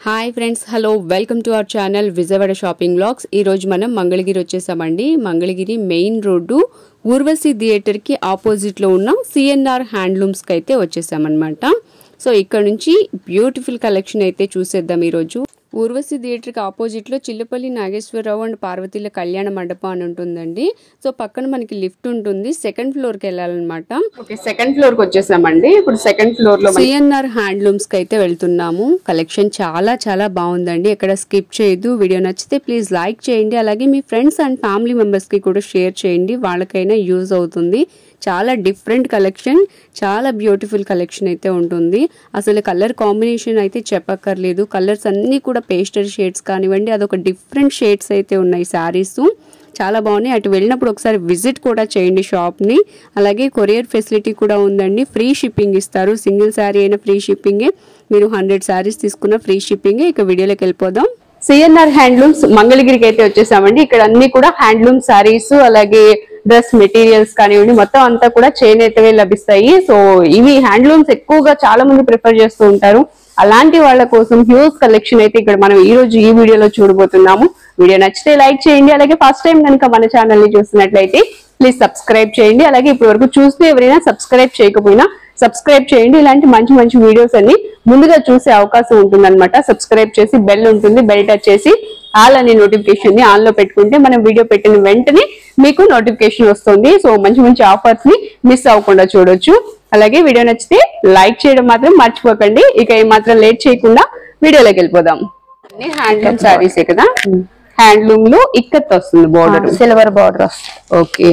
Hi friends hello welcome to our channel Vijayawada shopping blogs ఈ రోజు మనం మంగళగిరి వచ్చేసామండి మంగళగిరి మెయిన్ రోడ్డు ఊర్వశి థియేటర్కి ఆపోజిట్లో ఉన్న సిఎన్ఆర్ హ్యాండ్లూమ్స్కి అయితే వచ్చేసామన్నమాట సో ఇక్కడ నుంచి బ్యూటిఫుల్ కలెక్షన్ అయితే చూసేద్దాం ఈరోజు ఊర్వశి థియేటర్కి ఆపోజిట్లో చిల్లపల్లి నాగేశ్వరరావు అండ్ పార్వతీల కళ్యాణ మండపం అని ఉంటుందండి సో పక్కన మనకి లిఫ్ట్ ఉంటుంది సెకండ్ ఫ్లోర్కి వెళ్ళాలన్నమాట ఓకే సెకండ్ ఫ్లోర్ కి వచ్చేసామండి ఇప్పుడు సెకండ్ ఫ్లోర్ లో మనకి సిఎన్ఆర్ హ్యాండ్లూమ్స్ కి అయితే వెళ్తున్నాము కలెక్షన్ చాలా చాలా బాగుందండి ఎక్కడ స్కిప్ చేయదు వీడియో నచ్చితే ప్లీజ్ లైక్ చేయండి అలాగే మీ ఫ్రెండ్స్ అండ్ ఫ్యామిలీ మెంబర్స్ కి కూడా షేర్ చేయండి వాళ్ళకైనా యూజ్ అవుతుంది చాలా డిఫరెంట్ కలెక్షన్ చాలా బ్యూటిఫుల్ కలెక్షన్ అయితే ఉంటుంది అసలు కలర్ కాంబినేషన్ అయితే చెప్పక్కర్లేదు కలర్స్ అన్నీ కూడా పేస్టర్ షేడ్స్ కానివ్వండి అదొక డిఫరెంట్ షేడ్స్ అయితే ఉన్నాయి శారీస్ చాలా బాగున్నాయి అటు వెళ్ళినప్పుడు ఒకసారి విజిట్ కూడా చేయండి షాప్ని అలాగే కొరియర్ ఫెసిలిటీ కూడా ఉందండి ఫ్రీ షిప్పింగ్ ఇస్తారు సింగిల్ శారీ అయినా ఫ్రీ షిప్పింగే మీరు హండ్రెడ్ శారీస్ తీసుకున్న ఫ్రీ షిప్పింగే ఇక వీడియోలోకి వెళ్ళిపోదాం సిఎన్ఆర్ హ్యాండ్లూమ్స్ మంగళగిరికి అయితే వచ్చేసామండి ఇక్కడ అన్ని కూడా హ్యాండ్లూమ్ సారీస్ అలాగే డ్రెస్ మెటీరియల్స్ కానివ్వండి మొత్తం అంతా కూడా చేనేతవే లభిస్తాయి సో ఇవి హ్యాండ్లూమ్స్ ఎక్కువగా చాలా మంది ప్రిఫర్ చేస్తూ ఉంటారు అలాంటి వాళ్ళ కోసం హ్యూజ్ కలెక్షన్ అయితే ఇక్కడ మనం ఈ రోజు ఈ వీడియోలో చూడబోతున్నాము వీడియో నచ్చితే లైక్ చేయండి అలాగే ఫస్ట్ టైం కనుక మన ఛానల్ ని చూస్తున్నట్లయితే ప్లీజ్ సబ్స్క్రైబ్ చేయండి అలాగే ఇప్పటి వరకు చూస్తే ఎవరైనా సబ్స్క్రైబ్ చేయకపోయినా సబ్స్క్రైబ్ చేయండి ఇలాంటి మంచి మంచి వీడియోస్ అన్ని ముందుగా చూసే అవకాశం ఉంటుంది సబ్స్క్రైబ్ చేసి బెల్ ఉంటుంది బెల్ టచ్ చేసి ఆల్ అనే నోటిఫికేషన్ ని ఆన్ లో పెట్టుకుంటే మనం వీడియో పెట్టిన వెంటనే మీకు నోటిఫికేషన్ వస్తుంది సో మంచి మంచి ఆఫర్స్ ని మిస్ అవ్వకుండా చూడొచ్చు అలాగే వీడియో నచ్చితే లైక్ చేయడం మాత్రం మర్చిపోకండి ఇక ఏమాత్రం లేట్ చేయకుండా వీడియోలోకి వెళ్ళిపోదాం అన్ని హ్యాండ్లూమ్ శారీసే కదా హ్యాండ్లూమ్ లో ఇక్కత్ వస్తుంది బోర్డర్ సిల్వర్ బార్డర్ వస్తుంది ఓకే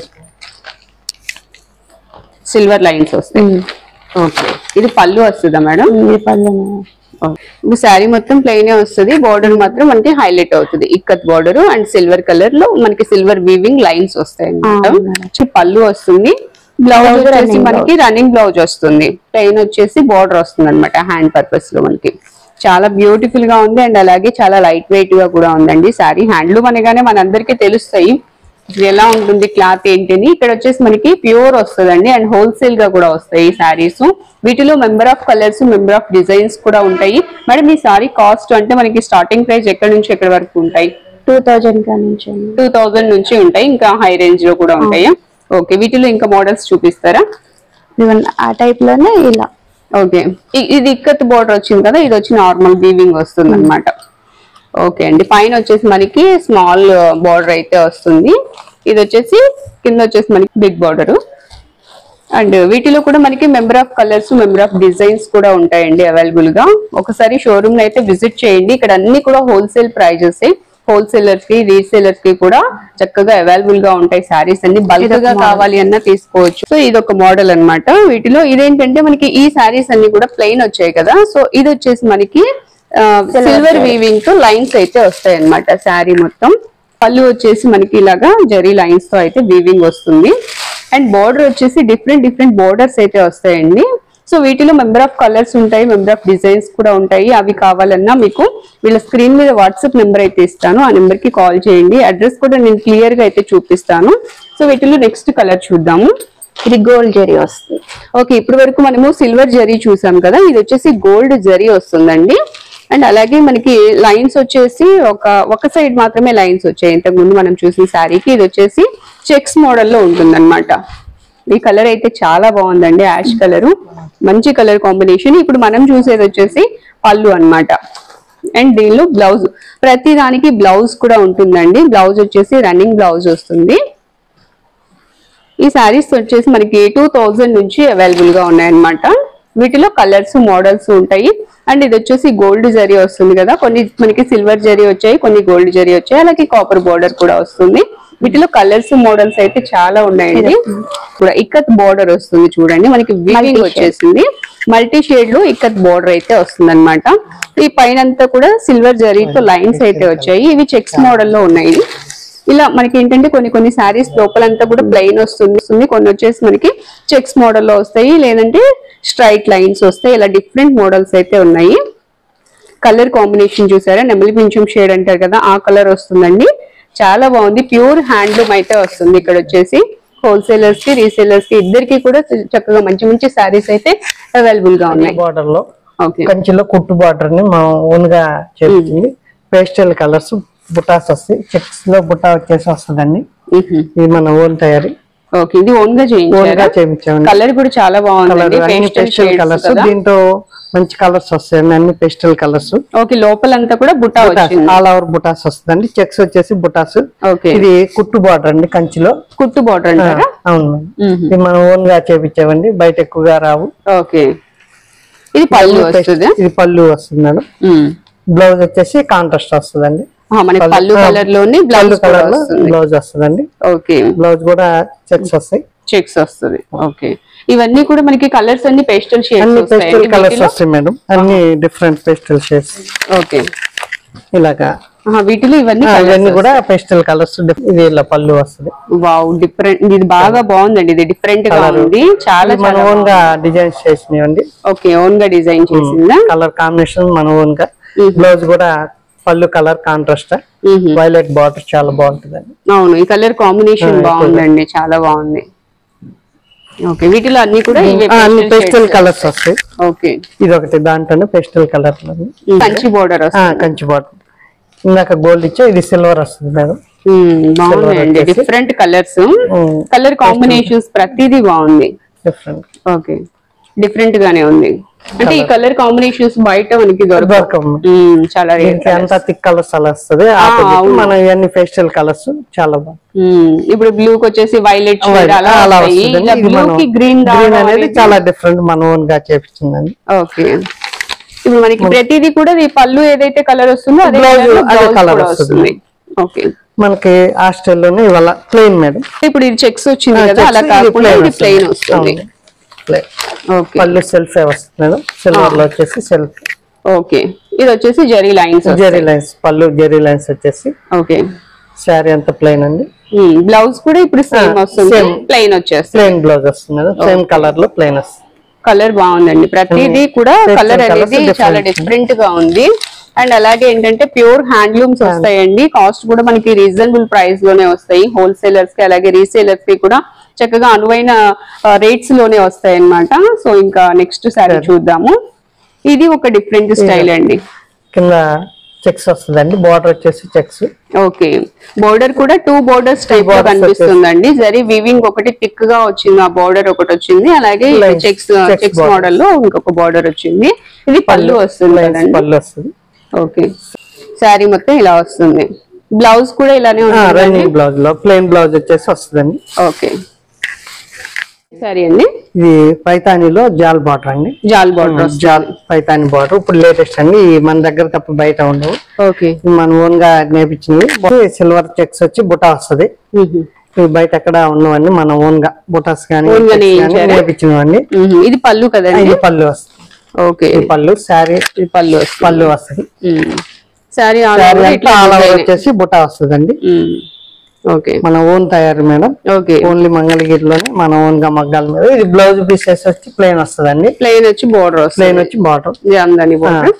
సిల్వర్ లైన్స్ వస్తాయి ఓకే ఇది పళ్ళు వస్తుందా మేడం ఇది పళ్ళు ఇప్పుడు శారీ మొత్తం ప్లెయిన్ వస్తుంది బోర్డర్ మాత్రం మనకి హైలైట్ అవుతుంది ikat border and silver colour లో మనకి సిల్వర్ వీవింగ్ లైన్స్ వస్తాయి అన్నమాట ఆ, మేడం. చి- పళ్ళు వస్తుంది బ్లౌజ్ Blouse వచ్చేసి running మనకి రన్నింగ్ బ్లౌజ్ వస్తుంది ప్లెయిన్ వచ్చేసి బోర్డర్ వస్తుంది అనమాట హ్యాండ్ పర్పస్ లో మనకి చాలా బ్యూటిఫుల్ గా ఉంది అండ్ అలాగే చాలా లైట్ వెయిట్ గా కూడా ఉందండి శారీ హ్యాండ్లూమ్ అనగానే మనందరికీ తెలుస్తాయి ఇది ఎలా ఉంటుంది క్లాత్ ఏంటని ఇక్కడ వచ్చేసి మనకి ప్యూర్ వస్తుందండి అండ్ హోల్సేల్ గా కూడా వస్తాయి ఈ శారీస్ వీటిలో member of colours member of designs కూడా ఉంటాయి మేడం ఈ సారీ కాస్ట్ అంటే మనకి స్టార్టింగ్ ప్రైస్ ఎక్కడ నుంచి ఎక్కడి వరకు ఉంటాయి టూ థౌజండ్ కా నుంచి ఉంది. టూ థౌజండ్ నుంచి ఉంటాయి ఇంకా హై రేంజ్ లో కూడా ఉంటాయి ఓకే వీటిలో ఇంకా మోడల్స్ చూపిస్తారా ఈవెన్ ఆ టైప్ లోనే ఇలా ఓకే ఇ- ఇది ఇక్కత్ బోర్డర్ వచ్చింది కదా ఇది వచ్చి నార్మల్ వీవింగ్ వస్తుంది అనమాట ఓకే అండి పైన వచ్చేసి మనకి స్మాల్ బోర్డర్ అయితే వస్తుంది ఇది వచ్చేసి కింద వచ్చేసి మనకి బిగ్ బోర్డర్ అండ్ వీటిలో కూడా మనకి member of colours member of designs కూడా ఉంటాయండి అవైలబుల్ గా ఒకసారి షోరూమ్ అయితే విజిట్ చేయండి ఇక్కడ అన్ని కూడా హోల్సేల్ ప్రైజెస్ హోల్సేలర్స్ కి రీసేలర్స్ కి కూడా చక్కగా అవైలబుల్ గా ఉంటాయి సారీస్ అన్ని బల్క్ గా కావాలి అన్నా తీసుకోవచ్చు సో ఇది ఒక మోడల్ అన్నమాట వీటిలో ఇదేంటంటే మనకి ఈ సారీస్ అన్ని కూడా ప్లెయిన్ వచ్చాయి కదా సో ఇది వచ్చేసి మనకి సిల్వర్ వీవింగ్ తో లైన్స్ అయితే వస్తాయి అన్నమాట శారీ మొత్తం పళ్ళు వచ్చేసి మనకి ఇలాగా జరీ లైన్స్ తో అయితే వీవింగ్ వస్తుంది అండ్ బోర్డర్ వచ్చేసి డిఫరెంట్ డిఫరెంట్ బోర్డర్స్ అయితే వస్తాయండి సో వీటిలో మెంబర్ ఆఫ్ కలర్స్ ఉంటాయి మెంబర్ ఆఫ్ డిజైన్స్ కూడా ఉంటాయి అవి కావాలన్నా మీకు వీళ్ళ స్క్రీన్ మీద వాట్సాప్ నెంబర్ అయితే ఇస్తాను ఆ నెంబర్ కి కాల్ చేయండి అడ్రస్ కూడా నేను క్లియర్ గా అయితే చూపిస్తాను సో వీటిలో నెక్స్ట్ కలర్ చూద్దాము ఇది గోల్డ్ జరీ వస్తుంది ఓకే ఇప్పటి వరకు మనము సిల్వర్ జరీ చూసాం కదా ఇది వచ్చేసి గోల్డ్ జరీ వస్తుందండి అండ్ అలాగే మనకి లైన్స్ వచ్చేసి ఒక ఒక సైడ్ మాత్రమే లైన్స్ వచ్చాయి ఇంతకు ముందు మనం చూసిన శారీకి ఇది వచ్చేసి చెక్స్ మోడల్లో ఉంటుందన్నమాట ఈ కలర్ అయితే చాలా బాగుందండి యాష్ కలర్ మంచి కలర్ కాంబినేషన్ ఇప్పుడు మనం చూసేది వచ్చేసి పళ్ళు అన్నమాట అండ్ దీనిలో బ్లౌజ్ ప్రతి దానికి బ్లౌజ్ కూడా ఉంటుందండి బ్లౌజ్ వచ్చేసి రన్నింగ్ బ్లౌజ్ వస్తుంది ఈ శారీస్ వచ్చేసి మనకి టూ థౌజండ్ నుంచి అవైలబుల్ గా ఉన్నాయన్నమాట వీటిలో కలర్స్ మోడల్స్ ఉంటాయి అండ్ ఇది వచ్చేసి గోల్డ్ జరీ వస్తుంది కదా కొన్ని మనకి సిల్వర్ జరీ వచ్చాయి కొన్ని గోల్డ్ జరీ వచ్చాయి అలాగే కాపర్ బోర్డర్ కూడా వస్తుంది వీటిలో కలర్స్ మోడల్స్ అయితే చాలా ఉన్నాయండి కూడా ఇక్కత్ బోర్డర్ వస్తుంది చూడండి మనకి వీవింగ్ Multi shade. వచ్చేసింది మల్టీ షేడ్ లో ఇక్కత్ బోర్డర్ అయితే వస్తుంది అనమాట ఈ పైన అంతా కూడా సిల్వర్ జరీతో లైన్స్ అయితే వచ్చాయి ఇవి చెక్స్ మోడల్ లో ఉన్నాయి ఇలా మనకి ఏంటంటే కొన్ని కొన్ని శారీస్ లోపలంతా కూడా ప్లెయిన్ వస్తుంది వస్తుంది. కొన్ని వచ్చేసి మనకి చెక్స్ మోడల్లో వస్తాయి లేదంటే స్ట్రైట్ లైన్స్ వస్తాయి ఇలా డిఫరెంట్ మోడల్స్ అయితే ఉన్నాయి కలర్ కాంబినేషన్ చూసారా నెమలి పింఛం షేడ్ అంటారు కదా ఆ కలర్ వస్తుందండి చాలా బాగుంది ప్యూర్ హ్యాండ్లూమ్ అయితే వస్తుంది ఇక్కడ వచ్చేసి హోల్సేలర్స్ కి రీసేలర్స్ కి ఇద్దరికి కూడా చక్కగా మంచి మంచి శారీస్ అయితే అవైలబుల్ గా ఉన్నాయి బార్డర్ లో ఓకే కంచిలో కుట్టు బార్డర్ ని మనం ఓన్ గా చేస్తుంది పేస్టల్ కలర్స్ బుటాస్ వస్తాయి చెక్స్ లో బుటా వచ్చేసి వస్తుందండి ఇది మన ఓన్ తయారీ ఓకే ఇది ఓన్ గా ఓన్ చేయించారా గా చేయించామండి కలర్ కూడా చాలా కలర్ బాగుందండి అన్ని పేస్టల్ కలర్స్ దీంతో మంచి కలర్స్ వస్తాయండి అన్ని పేస్టల్ కలర్స్ ఓకే లోపలంతా కూడా బుట్ట వచ్చింది ఆల్ ఓవర్ బుటాస్ వస్తుందండి చెక్స్ వచ్చేసి బుటాస్ ఓకే ఇది కుట్టు బార్డర్ అండి కంచిలో కుట్టు బార్డర్ అంటారా అవును మేడం. మ్మ్. ఇది మనం ఓన్ గా చేపించామండి బయట ఎక్కువగా రావు ఓకే ఇది పళ్ళు వస్తుంది ఇది పళ్ళు వస్తుంది మేడం ఉమ్. బ్లౌజ్ వచ్చేసి కాంట్రాస్ట్ వస్తుందండి ఆ, మనకి పళ్ళు ఆ, కలర్ లోని పళ్ళు బ్లౌజ్ కలర్ లో వస్తుంది బ్లౌజ్ వస్తుందండి ఓకే బ్లౌజ్ కూడా చెక్స్ వస్తాయి చెక్స్ వస్తుంది ఓకే ఇవన్నీ కూడా మనకి కలర్స్ అన్ని పేస్టల్ అన్ని షేడ్స్ పేస్టల్ కలర్స్ వస్తాయి మేడం అన్ని డిఫరెంట్ పేస్టల్ షేడ్స్ ఓకే ఇలాగా ఆహా, వీటిలో ఇవన్నీ ఆ, ఇవన్నీ కలర్స్ కూడా పేస్టల్ కలర్స్ ఇది ఇలా పళ్ళు వస్తుంది వావ్ డిఫరెంట్ ఇది బాగా బాగుందండి ఇది డిఫరెంట్ గా Colour. ఉంది చాలా ఇది మన చాలా ఓన్ గా డిజైన్స్ చేసినవండి ఓకే ఓన్ గా డిజైన్ చేసిందా కలర్ కాంబినేషన్ మన ఓన్ గా బ్లౌజ్ కూడా పళ్ళు కలర్ కాంట్రాస్ట్ మ్మ్. వైలెట్ బార్డర్ చాలా బాగుంటుందండి అవును ఈ కలర్ కాంబినేషన్ బాగుందండి చాలా బాగుంది ఓకే వీటిలో అన్ని కూడా ఇవే ఆ, అన్ని pastel పేస్టల్ shades. కలర్స్ వస్తాయి ఓకే ఇది ఒకటి దాంట్లోనే పేస్టల్ కలర్ కంచి బోర్డర్ వస్తుంది కంచి బార్డర్ ఇందాక గోల్డ్ ఇచ్చా ఇది సిల్వర్ వస్తుంది మేడం మ్మ్, బాగుందండి వచ్చేసి. డిఫరెంట్ కలర్స్ కలర్ కాంబినేషన్స్ ప్రతిదీ బాగుంది డిఫరెంట్ ఓకే డిఫరెంట్ గానే ఉంది అంటే ఈ కలర్ కాంబినేషన్స్ బయట మనకి దొరకవు దొరకవు మ్మ్, చాలా రేట్ దీనికి అంతా థిక్ కలర్స్ అలా వస్తుంది అవును. మన ఇవన్నీ పేస్టల్ కలర్స్ చాలా బాగుంది ఇప్పుడు బ్లూ కి వచ్చేసి వైలెట్ White, అలా అలా వస్తాయి వస్తుందండి. ఇలా ఇది బ్లూ మనం కి గ్రీన్ గ్రీన్ అనేది చాలా డిఫరెంట్ మన ఓన్ గా చేపించిందండి ఓకే ఇప్పుడు మనకి ప్రతిదీ కూడా ఈ పళ్ళు ఏదైతే కలర్ వస్తుందో అదే Blouse colour లో అదే blouse colour కూడా వస్తుంది. వస్తుంది ఓకే మనకి హాస్టల్లోనే ఇవాళ ప్లెయిన్ మేడం ఇప్పుడు ఇది చెక్స్ వచ్చింది కదా అలా కాకుండా ఇది ప్లెయిన్ వస్తుంది ఓకే పళ్ళు సెల్ఫ్ వస్తుంది మేడం సిల్వర్ లో వచ్చేసి సెల్ఫ్ ఓకే ఇది వచ్చేసి జరీ లైన్స్ జెరీ లైన్స్ పళ్ళు జెరీ లైన్స్ వచ్చేసి ఓకే శారీ అంతా ప్లెయిన్ అండి బ్లౌజ్ కూడా ఇప్పుడు సేమ్ ఆ, వస్తుంది same. ప్లెయిన్ వచ్చేస్తుంది ప్లెయిన్ బ్లౌజ్ వస్తుంది మేడం సేమ్ కలర్ లో ప్లెయిన్ వస్తుంది కలర్ బాగుందండి ప్రతిదీ కూడా Different కలర్ colours అనేది different. చాలా డిఫరెంట్ గా ఉంది అండ్ అలాగే ఏంటంటే ప్యూర్ హ్యాండ్లూమ్స్ వస్తాయండి కాస్ట్ కూడా మనకి రీజనబుల్ ప్రైస్ లోనే వస్తాయి హోల్సేలర్స్ కి అలాగే రీసేలర్స్ కి కూడా చక్కగా అనువైన రేట్స్ లోనే వస్తాయి అన్నమాట సో ఇంకా నెక్స్ట్ సారీ చూద్దాము ఇది ఒక డిఫరెంట్ స్టైల్ అండి కింద చెక్స్ వస్తుందండి బార్డర్ వచ్చేసి చెక్స్ ఓకే బోర్డర్ కూడా టూ బోర్డర్స్ టైప్ లో borders కనిపిస్తుందండి జరీ వివింగ్ ఒకటి థిక్ గా వచ్చింది ఆ బోర్డర్ ఒకటి వచ్చింది అలాగే Lines, checks checks checks border. Model లో ఇంకొక బోర్డర్ వచ్చింది ఇది పళ్ళు వస్తుంది లైన్స్ కదండి పళ్ళు వస్తుంది ఓకే శారీ మొత్తం ఇలా వస్తుంది బ్లౌజ్ కూడా ఇలానే ఉంటుంది రన్నింగ్ బ్లౌజ్ లో ప్లెయిన్ బ్లౌజ్ వచ్చేసి వస్తుందండి ఓకే సరే అండి ఇది పైతానీలో జాల్ బార్డర్ అండి జాల్ బార్డర్ జాల్ పైతాని బార్డర్ ఇప్పుడు లేటెస్ట్ అండి ఈ మన దగ్గర తప్ప బయట ఉండవు ఓకే ఇవి మన ఓన్ గా నేర్పించినవి సిల్వర్ చెక్స్ వచ్చి బుటా వస్తది ఇవి బయట ఎక్కడ ఉన్నవన్నీ మన ఓన్ గా బుటాస్ కానీ Own గా నేయించారా? నేర్పించినవన్నీ ఇది పళ్ళు కదండి ఇది పళ్ళు వస్తుంది ఓకే ఈ పళ్ళు శారీ ఇది పళ్ళు వస్తుంది పళ్ళు వస్తుంది శారీ శారీ అంతా ఆల్ ఓవర్ వచ్చేసి బుటా వస్తుందండి ఓకే మన ఓన్ తయారు మేడం ఓకే ఓన్లీ మంగళగిరిలోనే మన ఓన్ గా మగ్గాల మీద ఇది బ్లౌజ్ పీసెస్ వచ్చి ప్లెయిన్ వస్తుందండి ప్లెయిన్ వచ్చి బోర్డర్ వస్తుంది ప్లెయిన్ వచ్చి బార్డర్ జామ్దాని బోర్డర్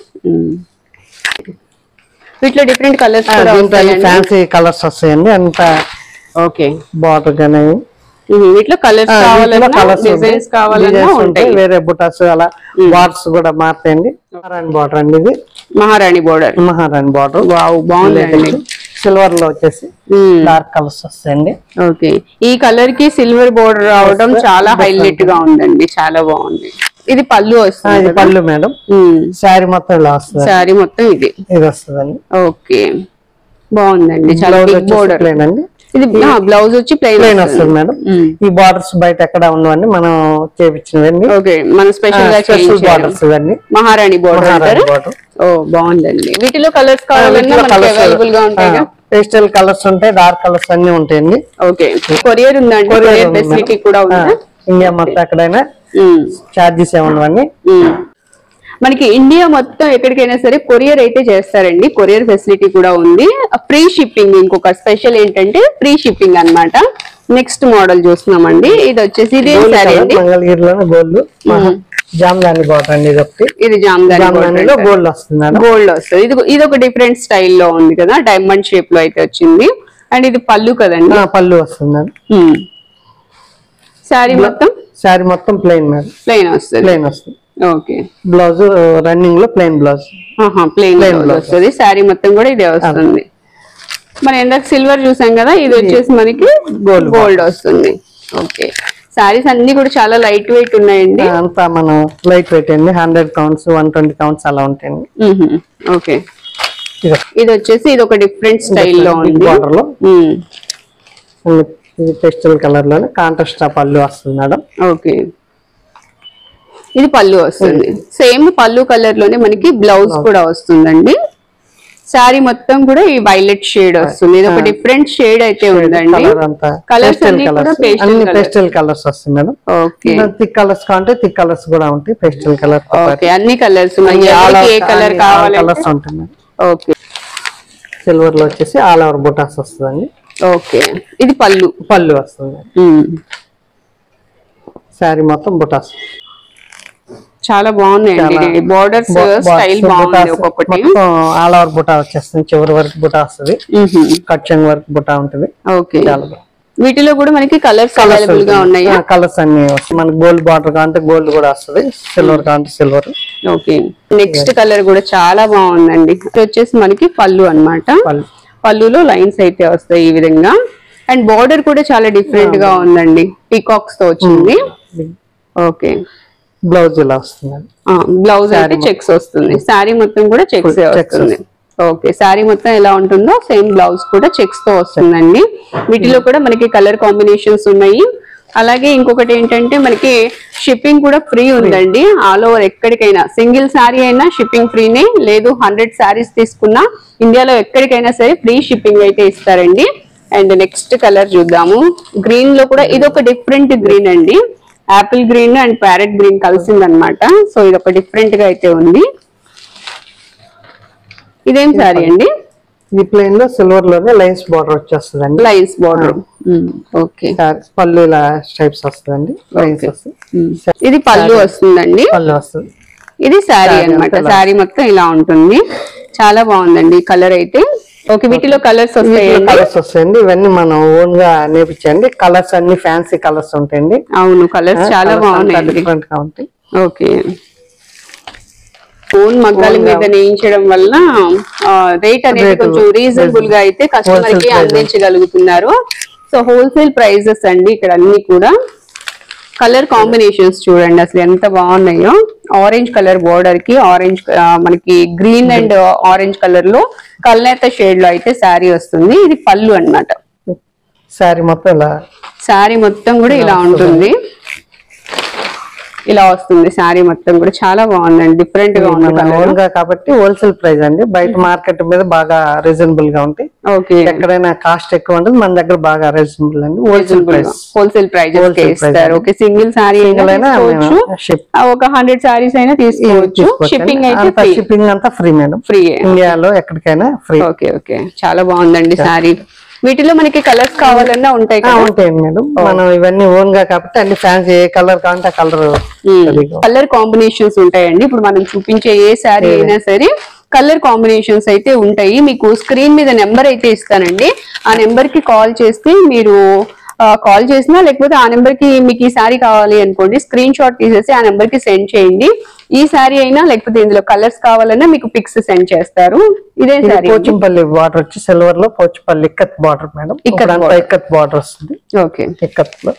వీటిలో డిఫరెంట్ కలర్స్ కూడా దీంట్లో వస్తాయండి ఫ్యాన్సీ కలర్స్ వస్తాయండి అంత ఓకే బార్డర్ గానే వీటిలో కలర్స్ కావాలన్నా డిజైన్స్ కావాలన్నా ఉంటాయి వేరే బుటాస్ అలా బార్డర్స్ కూడా మారుతాయండి మహారాణి బార్డర్ అండి ఇది మహారాణి బోర్డర్ మహారాణి బార్డర్ వావ్ బాగుందండి సిల్వర్ లో వచ్చేసి డార్క్ కలర్స్ వస్తాయండి ఓకే ఈ కలర్ కి సిల్వర్ బోర్డర్ రావడం చాలా హైలైట్ గా ఉందండి చాలా బాగుంది ఇది పళ్ళు ఆ, వస్తుంది ఇది పళ్ళు మేడం శారీ మొత్తం ఇలా వస్తుంది శారీ మొత్తం ఇది ఇది వస్తుందండి ఓకే బాగుందండి చాలా బ్లౌజ్ బిగ్ వచ్చేసి బోర్డర్ ప్లెయిన్ అండి ఇది బ్లౌజ్ వచ్చి ప్లెయిన్ ప్లెయిన్ వస్తుంది మేడం ఈ బార్డర్స్ బయట ఎక్కడ ఉన్నవన్నీ మనం చేపించినవన్నీ ఓకే మన స్పెషల్ గా స్పెషల్ చేయించారు బార్డర్స్ ఇవన్నీ మహారాణి బోర్డర్ మహారాణి అంటారు బార్డర్ ఓ బాగుందండి వీటిలో కలర్స్ కావాలన్నా మనకి అవైలబుల్ గా ఉంటాయి పేస్టల్ కలర్స్ ఉంటాయి డార్క్ కలర్స్ అన్ని ఉంటాయండి ఓకే కొరియర్ ఉందండి Courier కొరియర్ ఉంది ఫెసిలిటీ మేడం. కూడా ఆ, ఉందా ఇండియా మొత్తం ఎక్కడైనా ఉమ్, చార్జెస్ ఏమన్నవన్నీ ఉమ్. మనకి ఇండియా మొత్తం ఎక్కడికైనా సరే కొరియర్ అయితే చేస్తారండి కొరియర్ ఫెసిలిటీ కూడా ఉంది ఫ్రీ షిప్పింగ్ ఇంకొక స్పెషల్ ఏంటంటే ఫ్రీ షిప్పింగ్ అన్నమాట నెక్స్ట్ మోడల్ చూస్తున్నామండి ఇది వచ్చేసి ఇది సరే అండి మంగళగిరిలోనే గోల్డ్ జామ్దాని బార్డర్ అండి ఇది ఒకటి ఇది జామ్దాని జామ్దానిలో గోల్డ్ వస్తుంది మేడం గోల్డ్ వస్తుంది ఇది ఇది ఒక డిఫరెంట్ స్టైల్లో ఉంది కదా డైమండ్ షేప్ లో అయితే వచ్చింది అండ్ ఇది పళ్ళు కదండి ఆ, పళ్ళు వస్తుంది మేడం శారీ మొత్తం శారీ మొత్తం ప్లెయిన్ మేడం ప్లెయిన్ వస్తుంది ప్లెయిన్ వస్తుంది ఓకే బ్లౌజ్ రన్నింగ్ లో plain blouse plain Plain blouse blouse. వస్తుంది శారీ మొత్తం కూడా ఇదే వస్తుంది మనం ఇందాక సిల్వర్ చూసాం కదా ఇది వచ్చేసి మనకి గోల్డ్ గోల్డ్ వస్తుంది ఓకే శారీస్ అన్ని కూడా చాలా లైట్ వెయిట్ ఉన్నాయండి అంతా మనం లైట్ వెయిట్ అండి hundred counts one twenty counts అలా ఉంటాయండి ఓకే ఇది ఇది వచ్చేసి ఇది ఒక డిఫరెంట్ స్టైల్లో ఉంది బార్డర్ లో మ్మ్. ఇది టెక్స్టైల్ కలర్ లోనే కాంట్రాస్ట్ పళ్ళు వస్తుంది మేడం ఓకే ఇది పళ్ళు వస్తుంది సేమ్ పళ్ళు కలర్ లోనే మనకి బ్లౌజ్ కూడా వస్తుందండి శారీ మొత్తం కూడా ఈ వైలెట్ షేడ్ వస్తుంది ఇది ఒక డిఫరెంట్ షేడ్ అయితే ఉందండి కలర్ అంతా కలర్స్ పేస్టల్ అన్ని కూడా కలర్స్ పేస్టల్ అన్ని కలర్ పేస్టల్ కలర్స్ వస్తాయి మేడం ఓకే థిక్ కలర్స్ కావాలంటే థిక్ కలర్స్ కూడా ఉంటాయి పేస్టల్ కలర్ ఓకే అన్ని కలర్స్ మనకి ఎవరికి ఏ కలర్ కావాలంటే కలర్స్ ఉంటాయి మేడం ఓకే సిల్వర్ లో వచ్చేసి ఆల్ ఓవర్ బుటాస్ వస్తుందండి ఓకే ఇది పళ్ళు పళ్ళు వస్తుంది మ్మ్. శారీ మొత్తం బుటాస్ చాలా బాగున్నాయండి బోర్డర్స్ స్టైల్ బాగుంది ఒక్కొక్కటి మొత్తం ఆల్ ఓవర్ బుటా వచ్చేస్తుంది చివరి వరకు బుటా వస్తుంది కట్చింగ్ వరకు బుటా ఉంటుంది ఓకే చాలా బాగుంది వీటిలో కూడా మనకి కలర్స్ అవైలబుల్ గా ఉన్నాయా కలర్స్ అన్ని వస్తాయి మనకి గోల్డ్ బార్డర్ కావాలంటే గోల్డ్ కూడా వస్తుంది సిల్వర్ కావాలంటే సిల్వర్ ఓకే నెక్స్ట్ కలర్ కూడా చాలా బాగుందండి ఇది వచ్చేసి మనకి పళ్ళు అన్నమాట పళ్ళు పళ్ళులో లైన్స్ అయితే వస్తాయి ఈ విధంగా అండ్ బార్డర్ కూడా చాలా డిఫరెంట్ గా ఉందండి పీకాక్స్ తో వచ్చింది ఓకే బ్లౌజ్ ఇలా వస్తుంది బ్లౌజ్ అయితే చెక్స్ వస్తుంది శారీ మొత్తం కూడా చెక్స్ Checks వస్తుంది ఓకే శారీ మొత్తం ఎలా ఉంటుందో సేమ్ బ్లౌజ్ కూడా చెక్స్ తో వస్తుందండి వీటిలో కూడా మనకి కలర్ కాంబినేషన్స్ ఉన్నాయి అలాగే ఇంకొకటి ఏంటంటే మనకి షిప్పింగ్ కూడా ఫ్రీ ఉందండి ఆల్ ఓవర్ ఎక్కడికైనా సింగిల్ శారీ అయినా షిప్పింగ్ ఫ్రీనే లేదు హండ్రెడ్ శారీస్ తీసుకున్నా ఇండియాలో ఎక్కడికైనా సరే ఫ్రీ షిప్పింగ్ అయితే ఇస్తారండి అండ్ నెక్స్ట్ కలర్ చూద్దాము గ్రీన్ లో కూడా ఇది ఒక డిఫరెంట్ గ్రీన్ అండి apple green and parrot green కలిసింది అనమాట సో ఇది ఒక డిఫరెంట్ గా అయితే ఉంది ఇదేం సారీ అండి ఈ ప్లేన్ లో సిల్వర్ లోనే లైన్స్ బార్డర్ వచ్చేస్తుందండి లైన్స్ బార్డర్ ఓకే Saree- పళ్ళు ఇలా స్టైప్స్ వస్తుందండి లైన్స్ Okay. వస్తుంది ఇది పళ్ళు వస్తుందండి పళ్ళు వస్తుంది ఇది శారీ Saree అన్నమాట అంతా ఇలా. శారీ మొత్తం ఇలా ఉంటుంది చాలా బాగుందండి కలర్ అయితే ఓకే వీటిలో కలర్స్ వస్తాయండి కలర్స్ వస్తాయండి ఇవన్నీ మనం ఓన్ గా నేర్పించండి కలర్స్ అన్ని ఫ్యాన్సీ కలర్స్ ఉంటాయండి అవును కలర్స్ చాలా బాగున్నాయండి డిఫరెంట్ గా ఉంటాయి ఓకే ఓన్ మగ్గాల మీద నేయించడం వల్ల రేట్ అనేది Rate కొంచెం రీజనబుల్ గా అయితే కస్టమర్ కి Wholesale price. అందించగలుగుతున్నారు సో హోల్సేల్ ప్రైజెస్ అండి ఇక్కడ అన్ని కూడా కలర్ కాంబినేషన్స్ చూడండి అసలు ఎంత బాగున్నాయో ఆరెంజ్ కలర్ బోర్డర్ కి ఆరెంజ్ మనకి గ్రీన్ అండ్ ఆరెంజ్ కలర్ లో కల్నేత షేడ్ లో అయితే శారీ వస్తుంది ఇది పళ్ళు అన్నమాట శారీ మొత్తం ఇలా శారీ మొత్తం కూడా ఇలా ఉంటుంది ఇలా వస్తుంది శారీ మొత్తం కూడా చాలా బాగుందండి డిఫరెంట్ గా ఉంది మన కలర్ ఓన్ గా కాబట్టి హోల్సేల్ ప్రైస్ అండి బయట మార్కెట్ మీద బాగా రీజనబుల్ గా ఉంటాయి ఓకే ఎక్కడైనా కాస్ట్ ఎక్కువ ఉంటుంది మన దగ్గర బాగా రీజనబుల్ అండి wholesale price wholesale prices Wholesale price ఇస్తారు ఓకే సింగిల్ శారీ అయినా Single అయినా తీసుకోవచ్చు మేము ship. ఆ, ఒక హండ్రెడ్ శారీస్ అయినా తీసుకోవచ్చు షిప్పింగ్ అయితే ఫ్రీ షిప్పింగ్ అంతా ఫ్రీ మేడం ఫ్రీ ఇండియాలో ఎక్కడికైనా ఫ్రీ ఓకే ఓకే చాలా బాగుందండి శారీ వీటిలో మనకి కలర్స్ కావాలన్నా ఉంటాయి కదా ఉంటాయండి మేడం మనం ఇవన్నీ ఓన్ గా కాబట్టి అన్ని ఫ్యాన్స్ ఏ కలర్ కావాలంటే ఆ కలర్ కలర్ కాంబినేషన్స్ ఉంటాయండి ఇప్పుడు మనం చూపించే ఏ శారీ అయినా సరే కలర్ కాంబినేషన్స్ అయితే ఉంటాయి మీకు స్క్రీన్ మీద నెంబర్ అయితే ఇస్తానండి ఆ నెంబర్ కి కాల్ చేస్తే మీరు కాల్ చేసినా లేకపోతే ఆ నెంబర్ కి మీకు ఈ శారీ కావాలి అనుకోండి స్క్రీన్ షాట్ తీసేసి ఆ నెంబర్ కి సెండ్ చేయండి ఈ శారీ అయినా లేకపోతే ఇందులో కలర్స్ కావాలన్నా మీకు పిక్స్ సెండ్ చేస్తారు ఇదే శారీ పోచంపల్లి బార్డర్ వచ్చి సిల్వర్ లో పోచంపల్లి ఇక్కత్ బార్డర్ మేడం ఇక్కత్ ఇక్కడంతా border. ఇక్కత్ బార్డర్ వస్తుంది ఓకే ఇక్కత్ లో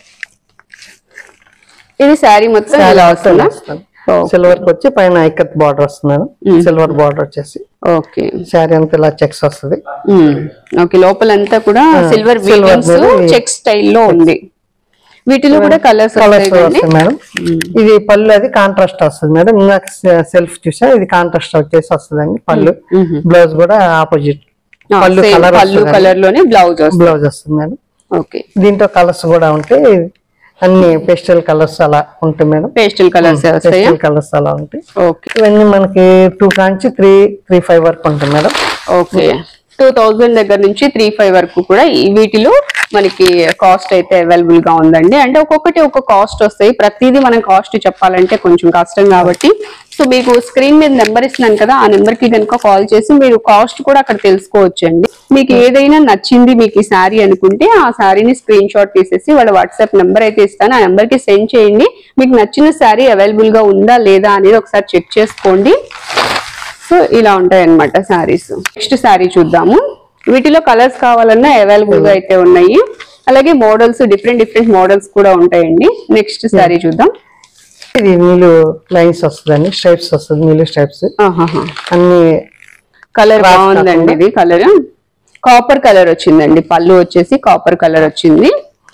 ఇది శారీ మొత్తం ఇలా వస్తుందా సిల్వర్ కి వచ్చి పైన ఇక్కత్ బార్డర్ వస్తుంది మేడం సిల్వర్ బార్డర్ వచ్చేసి ఓకే శారీ అంతా ఇలా చెక్స్ వస్తుంది ఓకే లోపలంతా కూడా సిల్వర్ silver వీవింగ్స్ మీద ఈ- చెక్ స్టైల్లో ఉంది వీటిలో కూడా కలర్స్ కలర్స్ వస్తాయి వస్తాయి మేడం ఇది పళ్ళు అది కాంట్రాస్ట్ వస్తుంది మేడం ఇందాక సెల్ఫ్ చూసా ఇది కాంట్రాస్ట్ వచ్చేసి వస్తుందండి పళ్ళు బ్లౌజ్ కూడా ఆపోజిట్ పళ్ళు కలర్ పళ్ళు కలర్ లోనే బ్లౌజ్ వస్తుంది బ్లౌజ్ వస్తుంది మేడం ఓకే దీంట్లో కలర్స్ కూడా ఉంటాయి అన్ని పేస్టల్ కలర్స్ అలా ఉంటాయి మేడం పేస్టల్ కలర్స్ వస్తాయా పేస్టల్ కలర్స్ అలా ఉంటాయి ఓకే ఇవన్నీ మనకి టూ కాంచి త్రీ త్రీ ఫైవ్ వరకు ఉంటుంది మేడం ఓకే టూ థౌజండ్ దగ్గర నుంచి త్రీ ఫైవ్ వరకు కూడా ఈ వీటిలో మనకి కాస్ట్ అయితే అవైలబుల్ గా ఉందండి అంటే ఒక్కొక్కటి ఒక్కొక్క కాస్ట్ వస్తాయి ప్రతిదీ మనం కాస్ట్ చెప్పాలంటే కొంచెం కష్టం కాబట్టి సో మీకు స్క్రీన్ మీద నెంబర్ ఇస్తున్నాను కదా ఆ నెంబర్ కి కనుక కాల్ చేసి మీరు కాస్ట్ కూడా అక్కడ తెలుసుకోవచ్చు అండి మీకు ఏదైనా నచ్చింది మీకు ఈ శారీ అనుకుంటే ఆ శారీని స్క్రీన్ షాట్ తీసేసి వాళ్ళ వాట్సాప్ నెంబర్ అయితే ఇస్తాను ఆ నెంబర్ కి సెండ్ చేయండి మీకు నచ్చిన శారీ అవైలబుల్ గా ఉందా లేదా అనేది ఒకసారి చెక్ చేసుకోండి సో ఇలా ఉంటాయి అన్నమాట శారీస్ నెక్స్ట్ శారీ చూద్దాము వీటిలో కలర్స్ కావాలన్నా అవైలబుల్ గా అయితే ఉన్నాయి అలాగే మోడల్స్ డిఫరెంట్ డిఫరెంట్ మోడల్స్ కూడా ఉంటాయండి నెక్స్ట్ శారీ చూద్దాం ఇది నీళ్ళు లైన్స్ వస్తుందండి స్ట్రైప్స్ వస్తుంది నీళ్ళు స్ట్రైప్స్ ఆహాహా. అన్ని కలర్ Cross బాగుందండి కాకుండా. ఇది కలర్ కాపర్ కలర్ వచ్చిందండి పళ్ళు వచ్చేసి కాపర్ కలర్ వచ్చింది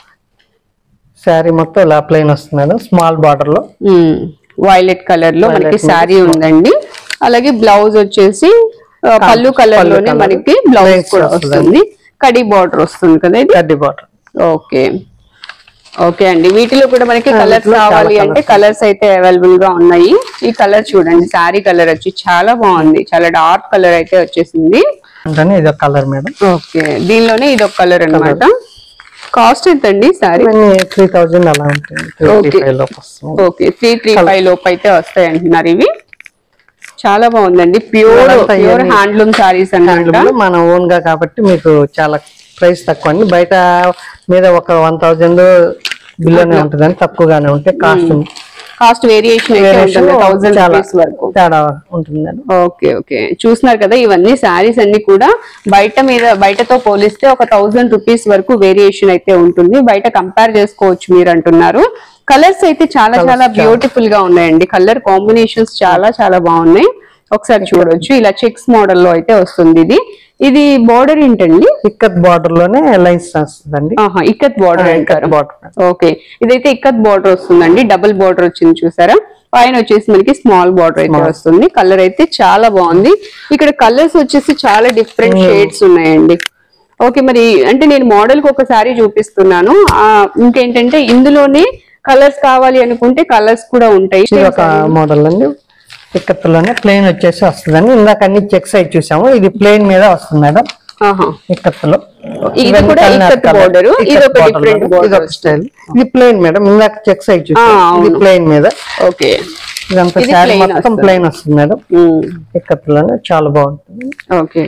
శారీ మొత్తం ఇలా ప్లెయిన్ వస్తుంది మేడం స్మాల్ బార్డర్ లో వైలెట్ కలర్ లో Violet మనకి మీద శారీ ఉందండి అలాగే బ్లౌజ్ వచ్చేసి ఆ, పళ్ళు కలర్ పళ్ళు లోనే colour. మనకి బ్లౌజ్ Lines కూడా వస్తుందండి. వస్తుంది కడి బార్డర్ వస్తుంది కదా ఇది గడ్డి బార్డర్ ఓకే ఓకే అండి వీటిలో కూడా మనకి ఆ, కలర్స్ వీటిలో చాలా కావాలి అంటే colours కలర్స్ అయితే అవైలబుల్ గా ఉన్నాయి ఈ కలర్ చూడండి శారీ కలర్ వచ్చి చాలా బాగుంది చాలా డార్క్ కలర్ అయితే వచ్చేసింది అంటే ఇది ఒక కలర్ మేడం ఓకే దీనిలోనే ఇది ఒక కలర్ అన్నమాట కాస్ట్ ఎంత అండి శారీ ఇవన్నీ త్రీ థౌజండ్ అలా ఉంటుంది త్రీ Okay. ఫైవ్ లోపు వస్తుంది ఓకే త్రీ త్రీ ఫైవ్ లోపు అయితే వస్తాయి అంటున్నారు ఇవి చాలా బాగుందండి ప్యూర్ ఇదంతా ప్యూర్ ఇవన్నీ హ్యాండ్లూమ్ సారీస్ అన్నమాట హ్యాండ్లూమ్ లో మన ఓన్ గా కాబట్టి మీకు చాలా ప్రైస్ తక్కువ అండి బయట మీద ఒక వన్ థౌజండ్ బిల్లోనే ఉంటుందని తక్కువగానే ఉంటే కాస్ట్ కాస్ట్ వేరియేషన్ అయితే ఉంటుంది థౌసండ్ చాలా రూపీస్ వరకు తేడా ఉంటుందండి ఓకే ఓకే చూస్తున్నారు కదా ఇవన్నీ శారీస్ అన్ని కూడా బయట మీద బయటతో పోలిస్తే ఒక థౌసండ్ రూపీస్ వరకు వేరియేషన్ అయితే ఉంటుంది బయట కంపేర్ చేసుకోవచ్చు మీరు అంటున్నారు కలర్స్ అయితే చాలా చాలా బ్యూటిఫుల్ గా ఉన్నాయండి కలర్ కాంబినేషన్స్ చాలా చాలా బాగున్నాయి ఒకసారి చూడొచ్చు ఇలా చెక్స్ మోడల్ లో అయితే వస్తుంది ఇది ఇది బార్డర్ ఏంటండి ఇక్కత్ బార్డర్ లోనే లైన్స్ వస్తుందండి ఆహా ఇక్కత్ బార్డర్ అంటారు బార్డర్ ఓకే ఇదైతే ఇక్కత్ బార్డర్ వస్తుందండి డబుల్ బార్డర్ వచ్చింది చూసారా పైన వచ్చేసి మనకి స్మాల్ బార్డర్ అయితే వస్తుంది కలర్ అయితే చాలా బాగుంది ఇక్కడ కలర్స్ వచ్చేసి చాలా డిఫరెంట్ షేడ్స్ ఉన్నాయండి ఓకే మరి అంటే నేను మోడల్ కి ఒక సారీ చూపిస్తున్నాను ఆ, ఇంకేంటంటే ఇందులోనే కలర్స్ కావాలి అనుకుంటే కలర్స్ కూడా ఉంటాయి ఇది ఒక మోడల్ అండి ఇక్కత్తులోనే ప్లెయిన్ వచ్చేసి వస్తుందండి ఇందాక అన్ని చెక్ సైజ్ చూసాము ఇది ప్లెయిన్ మీద వస్తుంది మేడం ఆహా. ఇక్కత్తులో ఇది ఇవన్నీ కూడా కల్నాథ్ ఇక్కత్ colour. border, ఇది ఇక్కత్ ఒక border different లోనే. border ఇది ఒక స్టైల్ ఇది ప్లెయిన్ మేడం ఇందాక చెక్ సైజ్ చూసాము ఆ, ఇది అవును. ప్లెయిన్ మీద ఓకే ఇదంతా ఇది శారీ plain మొత్తం వస్తుంది. ప్లెయిన్ వస్తుంది మేడం ఉమ్. ఇక్కత్తులోనే చాలా బాగుంటుంది ఓకే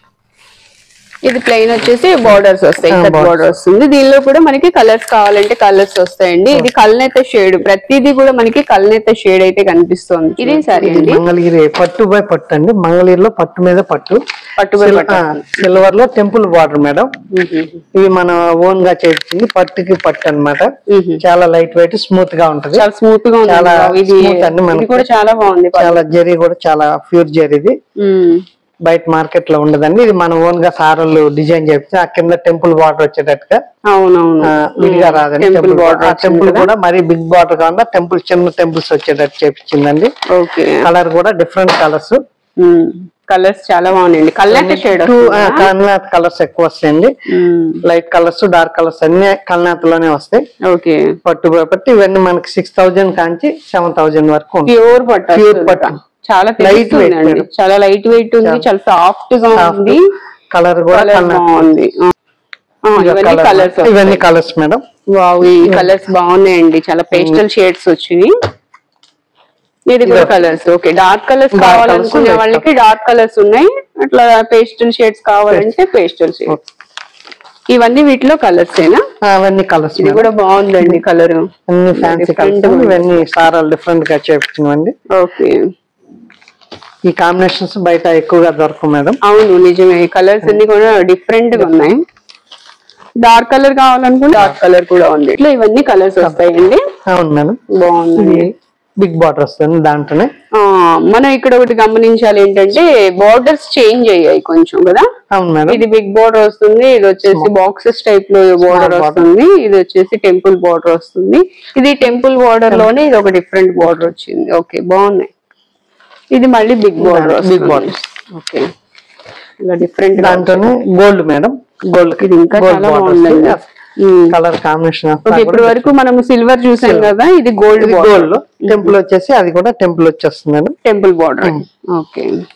ఇది ప్లెయిన్ వచ్చేసి బార్డర్స్ వస్తాయి ఆ, కట్ borders. బార్డర్ వస్తుంది దీనిలో కూడా మనకి కలర్స్ కావాలంటే కలర్స్ వస్తాయండి ఇది కల్నేత షేడ్ ప్రతిదీ కూడా మనకి కల్నేత షేడ్ అయితే కనిపిస్తుంది ఇది సరే ఇది అండి మంగళగిరి పట్టు బై పట్టు అండి మంగళగిరిలో పట్టు మీద పట్టు పట్టు బై పట్టు. సిల్వర్ లో టెంపుల్ బార్డర్ మేడం ఇవి మన ఓన్ గా చేసింది పట్టుకి పట్టు అన్నమాట చాలా లైట్ వెయిట్ స్మూత్ గా ఉంటది చాలా స్మూత్ గా ఉంది చాలా ఇది smooth అండి మనకి. ఇది కూడా చాలా బాగుంది చాలా జరీ కూడా చాలా ప్యూర్ జరీ ఇది ఉమ్. బయట మార్కెట్ లో ఉండదండి ఇది మన ఓన్ గా సారలు డిజైన్ చేస్తే ఆ కింద టెంపుల్ బార్డర్ వచ్చేటట్టుగా అవునవును ఆ, విడిగా రాదండి టెంపుల్ టెంపుల్ బార్డర్ ఆ టెంపుల్ కూడా మరీ బిగ్ బార్డర్ కాకుండా టెంపుల్ చిన్న టెంపుల్స్ వచ్చేటట్టు చేపించిందండి ఓకే కలర్ కూడా డిఫరెంట్ కలర్స్ కలర్స్ చాలా బాగున్నాయండి కల్నేత షేడ్ టూ కల్నాథ్ కలర్స్ ఎక్కువ వస్తాయండి లైట్ కలర్స్ డార్క్ కలర్స్ అన్ని కల్నాథ్ లోనే వస్తాయి ఓకే పట్టు కాబట్టి ఇవన్నీ మనకి six thousand Kanchi seven thousand వరకు ఉంటుంది ప్యూర్ పట్టు Pure వస్తుంది. పట్టు. చాలా Light weight తెలుస్తుందండి మేడం. చాలా లైట్ వెయిట్ ఉంది చాలా సాఫ్ట్ గా ఉంది కలర్ కూడా కలర్ కల్నాథ్ బాగుంది ఆ. ఆ, ఇవన్నీ కలర్స్ ఇవన్నీ కలర్స్ మేడం వావ్ ఈ కలర్స్ బాగున్నాయండి చాలా పేస్టల్ షేడ్స్ వచ్చినాయి ఇది కూడా colours okay dark colours Dark కావాలనుకునే colours, వాళ్ళకి డార్క్ కలర్స్ ఉన్నాయి అట్లా పేస్టల్ షేడ్స్ కావాలంటే పేస్టల్ షేడ్స్ ఇవన్నీ వీటిలో కలర్స్ ఏనా అవన్నీ కలర్స్ ఇది కూడా బాగుందండి కలర్ అన్ని ఫ్యాన్సీ Different కలర్స్ గా ఇవన్నీ సారాలు డిఫరెంట్ గా చేపించినవండి ఓకే ఈ కాంబినేషన్స్ బయట ఎక్కువగా దొరకవు మేడం అవును నిజమే కలర్స్ అన్ని కూడా డిఫరెంట్ గా ఉన్నాయి డార్క్ కలర్ కావాలనుకుంటే డార్క్ కలర్ కూడా ఉంది ఇట్లా ఇవన్నీ కలర్స్ వస్తాయండి అవును మేడం బాగుంది బిగ్ బార్డర్ వస్తుంది దాంట్లోనే ఆ, మనం ఇక్కడ ఒకటి గమనించాలి ఏంటంటే బార్డర్స్ చేంజ్ అయ్యాయి కొంచెం కదా అవును మేడం ఇది బిగ్ బార్డర్ వస్తుంది ఇది వచ్చేసి బాక్సెస్ టైప్ లో బార్డర్ border. వస్తుంది ఇది వచ్చేసి టెంపుల్ బార్డర్ వస్తుంది ఇది టెంపుల్ బార్డర్ లోనే ఇది ఒక డిఫరెంట్ బార్డర్ వచ్చింది ఓకే బాగున్నాయి ఇది మళ్ళీ big border Big border. Okay ఇలా డిఫరెంట్ దాంట్లోనే గోల్డ్ మేడం గోల్డ్ ఇది ఇంకా చాలా బాగుందండి ఉమ్. కలర్ కాంబినేషన్ ఓకే ఇప్పటి వరకు మనం సిల్వర్ చూసాం కదా ఇది గోల్డ్ గోల్డ్ టెంపుల్ వచ్చేసి అది కూడా టెంపుల్ వచ్చేస్తుంది మేడం టెంపుల్ బార్డర్ ఓకే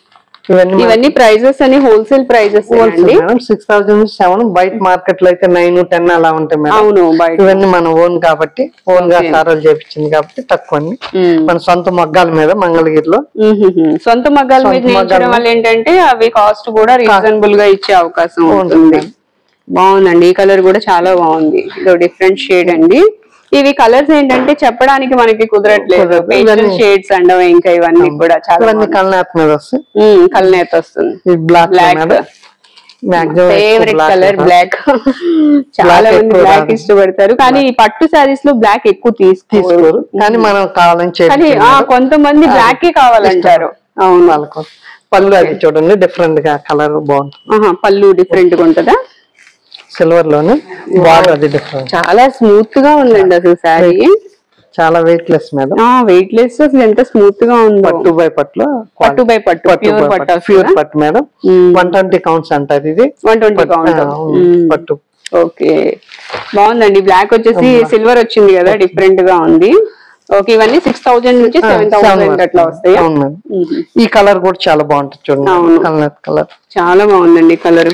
ఇవన్నీ ఇవన్నీ ప్రైజెస్ అని హోల్సేల్ ప్రైజెస్ అండి మేడం సిక్స్ థౌసండ్ సెవెన్ బయట మార్కెట్ లో అయితే నైన్ టెన్ అలా ఉంటాయి మేడం అవును బయట ఇవన్నీ మన ఓన్ కాబట్టి ఓన్ గా Okay. సారాలు చేపించింది కాబట్టి తక్కువ అండి మ్మ్. మన సొంత మగ్గాల మీద మంగళగిరిలో మ్మ్. సొంత మగ్గాల మీద సొంత మగ్గాల నేర్చడం వల్ల ఏంటంటే అవి కాస్ట్ కూడా రీజనబుల్ గా ఇచ్చే అవకాశం ఉంటుంది ఉంటుంది. బాగుందండి ఈ కలర్ కూడా చాలా బాగుంది ఇదో డిఫరెంట్ షేడ్ అండి ఇవి కలర్స్ ఏంటంటే చెప్పడానికి మనకి కుదరట్లేదు కుదరదు. పేస్టల్ ఇవన్నీ- షేడ్స్ అండవు ఇంకా ఇవన్నీ కూడా చాలా ఇవన్నీ కళ్ళనేత మీద వస్తాయి మ్మ్, కలనేత వస్తుంది ఈ బ్లాక్ Black. మీద మాక్సిమం ఫేవరెట్ కలర్ బ్లాక్ చాలా Black మంది ఎక్కువ బ్లాక్ రాదు. ఇష్టపడతారు కానీ ఈ పట్టు సారీస్ లో బ్లాక్ ఎక్కువ తీసుకోరు తీసుకోరు కానీ మనం కావాలని కానీ చేపించాం ఆ, మేడం. కొంతమంది బ్లాక్ కావాలంటారు అవును వాళ్ళకు పళ్ళు అది చూడండి డిఫరెంట్ గా కలర్ బాగుంటుంది ఆహా, పళ్ళు డిఫరెంట్ గా ఉంటదా సిల్వర్ లోనే బార్డర్ అది డిఫరెంట్ చాలా స్మూత్ గా ఉందండి అసలు శారీ చాలా weight less madam weight less అసలు ఎంత స్మూత్ గా ఉందో పట్టు బై పట్లు పట్టు బై పట్టు ప్యూర్ పట్టు ప్యూర్ పట్టు మేడం వన్ ట్వంటీ కౌంట్స్ అంటారు ఇది వన్ ట్వంటీ పట్టు- కౌంట్ ఆ, అవును, పట్టు ఓకే బాగుందండి బ్లాక్ వచ్చేసి సిల్వర్ వచ్చింది కదా డిఫరెంట్ గా ఉంది ఓకే ఇవన్నీ సిక్స్ థౌసండ్ నుంచి ఆ, సెవెన్ seven థౌసండ్ వరకు. అట్లా వస్తాయి అవును మేడం ఈ కలర్ కూడా చాలా బాగుంటుంది చూడండి అవును. కలర్ కలర్ చాలా బాగుందండి కలర్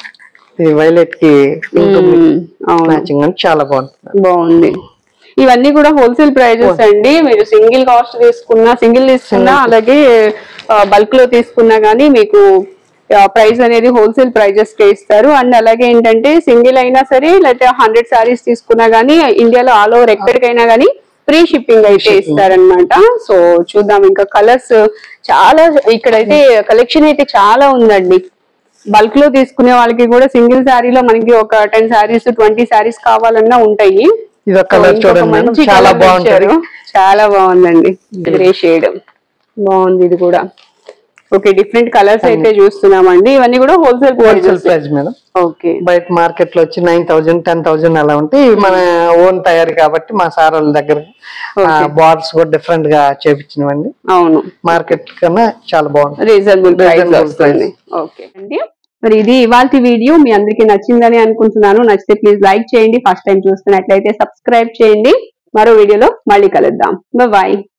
ఇది వైలెట్ కి పింక్ అవును మ్యాచింగ్ అని చాలా బాగుంటుంది బాగుంది ఇవన్నీ కూడా హోల్సేల్ ప్రైజెస్ అండి మీరు సింగిల్ కాస్ట్ తీసుకున్నా సింగిల్ తీసుకున్నా అలాగే బల్క్ లో తీసుకున్నా గానీ మీకు ప్రైస్ అనేది హోల్సేల్ ప్రైజెస్ కే ఇస్తారు అండ్ అలాగే ఏంటంటే సింగిల్ అయినా సరే లేకపోతే హండ్రెడ్ సారీస్ తీసుకున్నా గానీ ఇండియాలో ఆల్ ఓవర్ ఎక్కడికైనా గానీ ఫ్రీ షిప్పింగ్ అయితే ఇస్తారనమాట సో చూద్దాం ఇంకా కలర్స్ చాలా ఇక్కడైతే కలెక్షన్ అయితే చాలా ఉందండి బల్క్ లో తీసుకునే వాళ్ళకి కూడా సింగిల్ శారీలో మనకి ఒక టెన్ శారీస్ ట్వంటీ శారీస్ కావాలన్నా ఉంటాయి ఇది ఒక సో కలర్ ఇంకొక చూడండి మేడం మంచి చాలా colour బాగుంటుంది ఇచ్చారు. చాలా బాగుందండి గ్రే షేడ్ బాగుంది ఇది కూడా ఓకే డిఫరెంట్ కలర్స్ అయితే చూస్తున్నామండి ఇవన్నీ కూడా wholesale wholesale prices price madam okay బయట మార్కెట్ లో వచ్చి నైన్ థౌజండ్ టెన్ థౌజండ్ అలా ఉంటాయి ఇవి మన ఓన్ తయారు కాబట్టి మా సార్ వాళ్ళ దగ్గర బార్డర్స్ కూడా డిఫరెంట్ గా చేపించినవండి అవును మార్కెట్ కన్నా చాలా బాగుంటుంది రీజనబుల్ ప్రైస్ Reasonable వస్తుంది ఓకే అండి మరి ఇది ఇవాళ వీడియో మీ అందరికీ నచ్చిందని అనుకుంటున్నాను నచ్చితే ప్లీజ్ లైక్ చేయండి ఫస్ట్ టైం చూస్తున్నట్లయితే సబ్స్క్రైబ్ చేయండి మరో వీడియోలో మళ్ళీ కలుద్దాం బాయ్